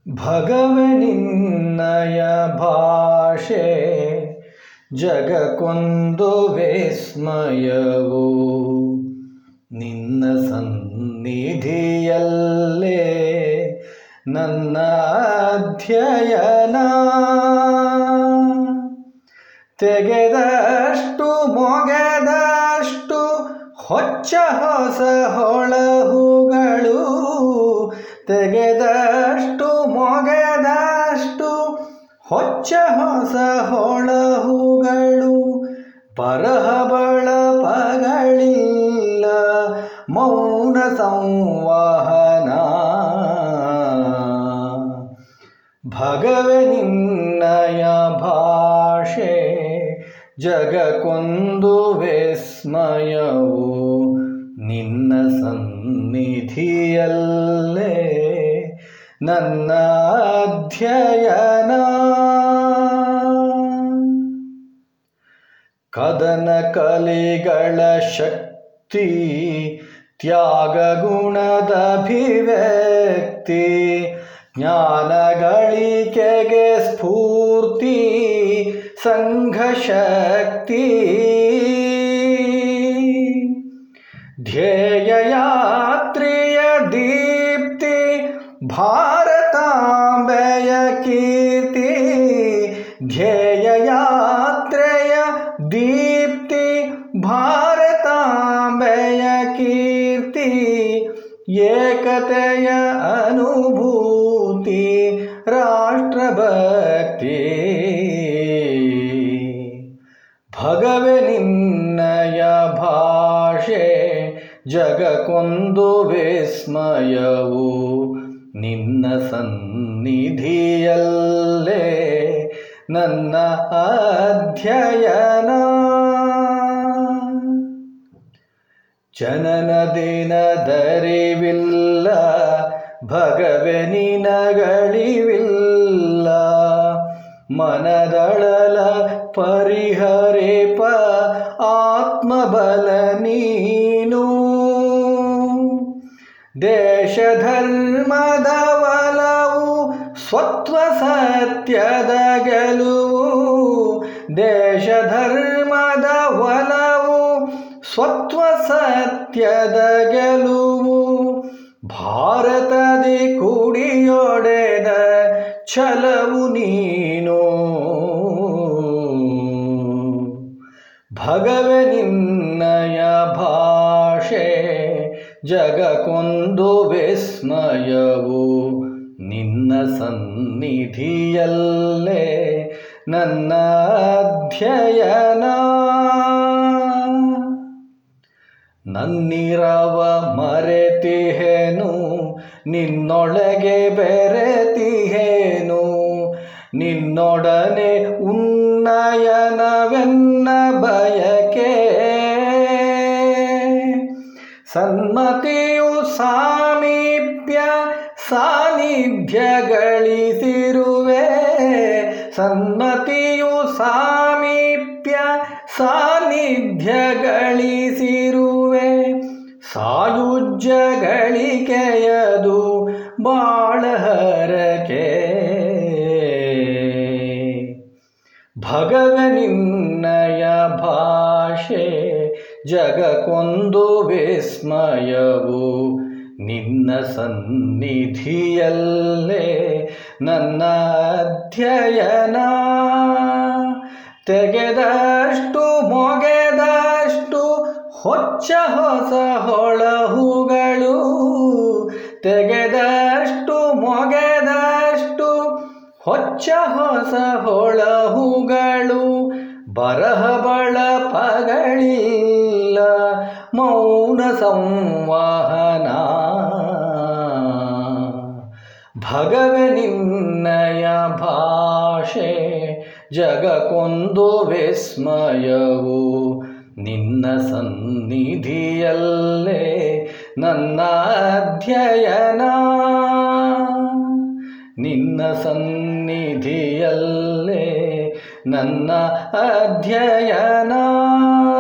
ಭಗವನಿನ್ನಯ ಭಾಷೆ ಜಗಕ್ಕೊಂದು ವಿಸ್ಮಯವು ನಿನ್ನ ಸನ್ನಿಧಿಯಲ್ಲೇ ನನ್ನ ಅಧ್ಯಯನ ತೆಗೆದಷ್ಟು ಮೊಗೆದಷ್ಟು ಹೊಚ್ಚ ಹೊಸ ಹೊಳಹುಗಳು ತೆಗೆದಷ್ಟು ಮೊಗೆದಷ್ಟು ಹೊಚ್ಚ ಹೊಸ ಹೊಳಹುಗಳು ಪರಹ ಬಳಪಗಳಿಲ್ಲ ಮೌನ ಸಂವಹನ ಭಗವನಿನ್ನಯ ಭಾಷೆ ಜಗಕ್ಕೊಂದು ವಿಸ್ಮಯವು ನಿನ್ನ ಸನ್ನಿಧಿಯಲ್ಲೇ ನನ್ನ ಅಧ್ಯಯನ ಕದನ ಕಲಿಗಳ ಶಕ್ತಿ ತ್ಯಾಗ ಗುಣದ ಅಭಿವ್ಯಕ್ತಿ ಜ್ಞಾನಗಳಿಕೆಗೆ ಸ್ಫೂರ್ತಿ ಸಂಘಶಕ್ತಿ ಧ್ಯೇಯ ಯಾತ್ರೆಯ ದೀಪ್ತಿ ಭಾರತಾಂಬೆಯ ಕೀರ್ತಿ ಧ್ಯೇಯ ಯಾತ್ರೆಯ ದೀಪ್ತಿ ಭಾರತಾಂಬೆಯ ಕೀರ್ತಿ ಏಕತೆಯ ಅನುಭೂತಿ ರಾಷ್ಟ್ರಭಕ್ತಿ ಭಗವನಿನ್ನಯ ಭಾಷೆ ಜಗಕ್ಕೊಂದು ವಿಸ್ಮಯವು ನಿನ್ನ ಸನ್ನಿಧಿಯಲ್ಲೇ ನನ್ನ ಅಧ್ಯಯನ ಜನನ ದಿನದರಿವಿಲ್ಲ ಭಗವನಿನಗಳಿವಿಲ್ಲ ಮನದಳಲ ಪರಿಹರಿಪ ಆತ್ಮಬಲ ನೀನು ದೇಶ ಧರ್ಮದ ಒಲವು ಸ್ವತ್ವ ಸತ್ಯದ ಗೆಲುವು ದೇಶ ಧರ್ಮದ ಒಲವು ಸ್ವತ್ವ ಸತ್ಯದ ಗೆಲುವು ಭಾರತದಿ ಕುಡಿಯೊಡೆದ ಛಲವು ನೀನು ಭಗವನಿನ್ನಯ ಭಾಷೆ ಜಗಕ್ಕೊಂದು ವಿಸ್ಮಯವು ನಿನ್ನ ಸನ್ನಿಧಿಯಲ್ಲೇ ನನ್ನ ಅಧ್ಯಯನ ನನ್ನಿರವ ಮರೆತಿಹೇನು ನಿನ್ನೊಳಗೆ ಬೆರೆತಿಹೇನು ನಿನ್ನೊಡನೆ ಉನ್ನಯನವೆನ್ನ ಬಯಕೆ ಸನ್ಮತಿಯು ಸಾಮೀಪ್ಯ ಸಾನ್ನಿಧ್ಯ ಗಳಿಸಿರುವೆ ಸನ್ಮತಿಯು ಸಾಮೀಪ್ಯ ಸಾನ್ನಿಧ್ಯ ಗಳಿಸಿರುವೆ ಸಾಯುಜ್ಯ ಗಳಿಕೆಯದು ಬಾಳಹರಕೆ ಭಗವನಿನ್ನಯ ಭಾಷೆ ಜಗಕ್ಕೊಂದು ವಿಸ್ಮಯವು ನಿನ್ನ ಸನ್ನಿಧಿಯಲ್ಲೇ ನನ್ನ ಅಧ್ಯಯನ ತೆಗೆದಷ್ಟು ಮೊಗೆದಷ್ಟು ಹೊಚ್ಚ ಹೊಸ ಹೊಳಹುಗಳು ತೆಗೆದಷ್ಟು ಮೊಗೆದಷ್ಟು ಹೊಚ್ಚ ಹೊಸ ಹೊಳಹುಗಳು ಬರಹ ಬಳಪಗಳಿಲ್ಲ ಮೌನ ಸಂವಹನ ಭಗವನಿನ್ನಯ ಭಾಷೆ ಜಗಕ್ಕೊಂದು ವಿಸ್ಮಯವು ನಿನ್ನ ಸನ್ನಿಧಿಯಲ್ಲೇ ನನ್ನ ಅಧ್ಯಯನ ನಿನ್ನ ಸನ್ನಿಧಿಯಲ್ಲೇ ನನ್ನ ಅಧ್ಯಯನ